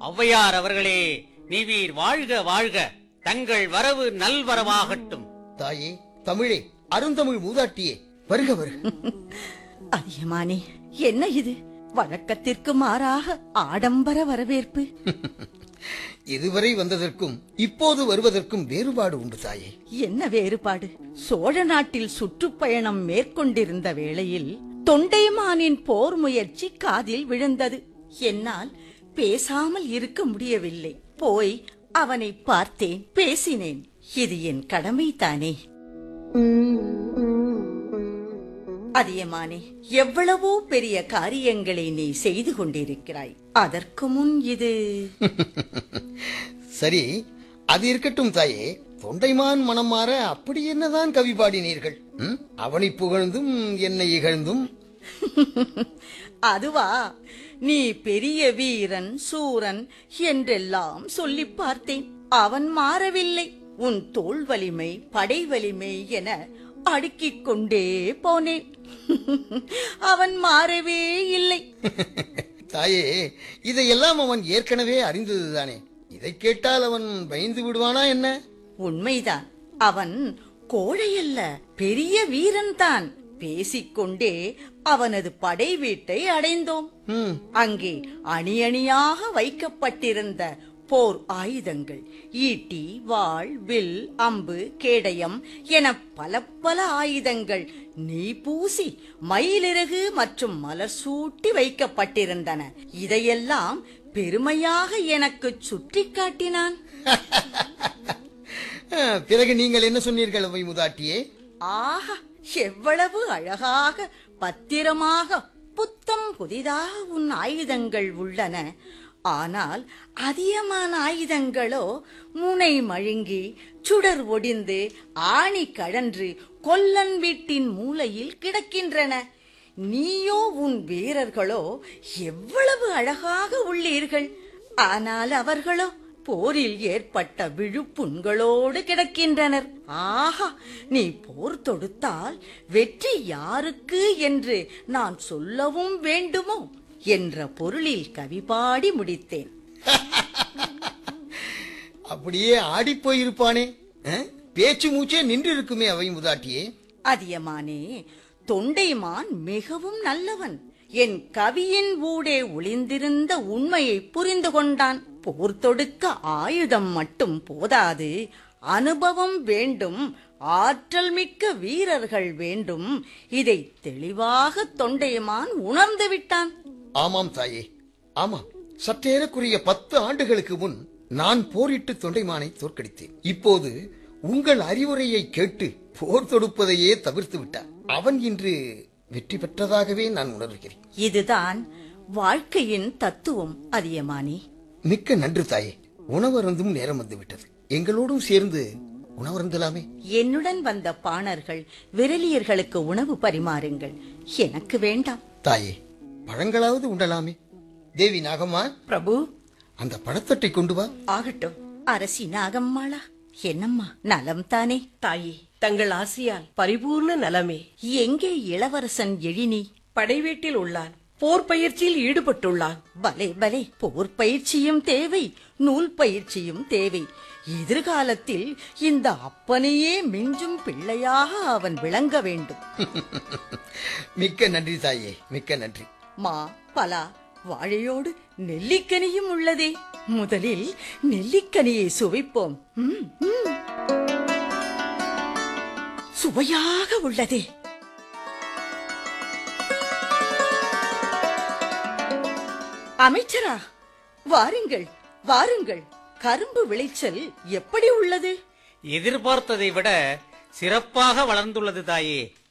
ஔவையார் அவர்களே நீவீர் வாழ்க வாழ்க தங்கள் வரவு நல்வரவாகட்டும் தாயே தமிழே அருந்தமிழ் மூதாட்டியே வருக வருக அதியமானே என்ன இது வழக்கத்திற்கு மாறாக ஆடம்பர வரவேற்பு இதுவரை வந்ததற்கும் இப்போது வருவதற்கும் வேறுபாடு உண்டு தாயே என்ன வேறுபாடு சோழ நாட்டில் சுற்றுப்பயணம் மேற்கொண்டிருந்த வேளையில் தொண்டைமானின் போர் முயற்சி காதில் விழுந்தது என்னால் பேசாமல் இருக்க முடியவில்லை போய் அவனை பார்த்தேன் பேசினேன் இது என் கடமை தானே அதியமானே எவ்வளவோ பெரிய காரியங்களை நீ செய்து கொண்டிருக்கிறாய் அதற்கு முன் இது சரி அது இருக்கட்டும் தாயே தொண்டைமான் மனம் மாற அப்படி என்னதான் கவி பாடினீர்கள் ம்? அவனை புகழ்ந்தும் என்னை இகழ்ந்தும் அதுவா நீ பெரிய வீரன் சூரன் என்றெல்லாம் சொல்லி பார்த்தேன் அவன் மாறவில்லை உன் தோள் வலிமை படை வலிமை என அடுக்கிக் கொண்டே போனேன் அவன் மாறவே இல்லை தாயே இதையெல்லாம் அவன் ஏற்கனவே அறிந்ததுதானே இதை கேட்டால் அவன் பயந்து விடுவானா என்ன உண்மைதான் அவன் கோழையல்ல பெரிய வீரன்தான் பேசிக்கொண்டே அவனது படை வீட்டை அடைந்தோம் ம் அங்கே அணி அணியாக வைக்கப்பட்டிருந்த போர் ஆயுதங்கள் ஈட்டி வாள் வில் அம்பு கேடயம் என பல பல ஆயுதங்கள் நீ பூசி மயிலிறகு மற்றும் மலர் சூட்டி வைக்கப்பட்டிருந்தன இதையெல்லாம் பெருமையாக எனக்கு சுட்டிக் காட்டினான் ஆ, பிறகு நீங்கள் என்ன சொன்னீர்கள் அவை முதாட்டியே ஆஹா எவ்வளவு அழகாக பத்திரமாக புத்தம் புதிதாக உன் ஆயுதங்கள் உள்ளன ஆனால் அதிகமான ஆயுதங்களோ முனை மழுங்கி சுடர் ஒடிந்து ஆணி கழன்று கொல்லன் வீட்டின் மூலையில் கிடக்கின்றன நீயோ உன் வீரர்களோ எவ்வளவு அழகாக உள்ளீர்கள் ஆனால் அவர்களோ போரில் ஏற்பட்ட விழுப்புண்களோடு கிடக்கின்றனர் ஆஹா நீ போர் தொடுத்தால் வெற்றி யாருக்கு என்று நான் சொல்லவும் வேண்டுமோ என்ற பொருளில் கவி பாடி முடித்தேன் அப்படியே ஆடிப் போயிருப்பானே ஆ? பேச்சு மூச்சே நின்று இருக்குமே அவை முதாட்டியே அதியமானே தொண்டைமான் மிகவும் நல்லவன் என் கவியின் ஊடே ஒளிந்திருந்த உண்மையை புரிந்து கொண்டான் போர் தொடுக்க ஆயுதம் மட்டும் போதாது அனுபவம் வேண்டும் ஆற்றல் மிக்க வீரர்கள் வேண்டும் இதை தெளிவாக தொண்டைமான் உணர்ந்து விட்டான் ஆமாம் தாயே ஆமாம் சற்றேறக்குரிய பத்து ஆண்டுகளுக்கு முன் நான் போரிட்டு தொண்டைமானை தோற்கடித்தேன் இப்போது உங்கள் அறிவுரையை கேட்டு போர் தொடுப்பதையே தவிர்த்து விட்டார் அவன் இன்று வெற்றி பெற்றதாகவே நான் உணர்கிறேன் இதுதான் வாழ்க்கையின் தத்துவம் அதியமானே மிக்க நன்று தாயே உணவருந்தும் நேரம் வந்துவிட்டது எங்களோடும் சேர்ந்து உணவருந்தலாமே என்னுடன் வந்த பாணர்கள் விரலியர்களுக்கு உணவு பரிமாறுங்கள் எனக்கு வேண்டாம் தாயே பழங்களாவது உண்டலாமே தேவி நாகம்மா பிரபு அந்த பழத்தட்டை கொண்டு வா ஆகட்டும் அரசி நாகம்மாளா என்னம்மா நலம் தானே தாயே தங்கள் ஆசியால் பரிபூர்ண நலமே எங்கே இளவரசன் எழினி படைவீட்டில் உள்ளான் போர் பயிற்சியில் ஈடுபட்டுள்ளான் பலே பலே போர் பயிற்சியும் தேவை நூல் பயிற்சியும் தேவை எதிர்காலத்தில் இந்த அப்பனையே மிஞ்சும் பிள்ளையாக அவன் விளங்க வேண்டும் மிக்க நன்றி தாயே மிக்க நன்றி மா பலா வாழையோடு நெல்லிக்கனியும் உள்ளதே முதலில் நெல்லிக்கனியை சுவைப்போம் ம், ம். சுவையாக உள்ளதே அமைச்சரா வாருங்கள் வாருங்கள் கரும்பு விளைச்சல் எப்படி உள்ளது எதிர்பார்த்ததை விட சிறப்பாக வளர்ந்துள்ளது தாயே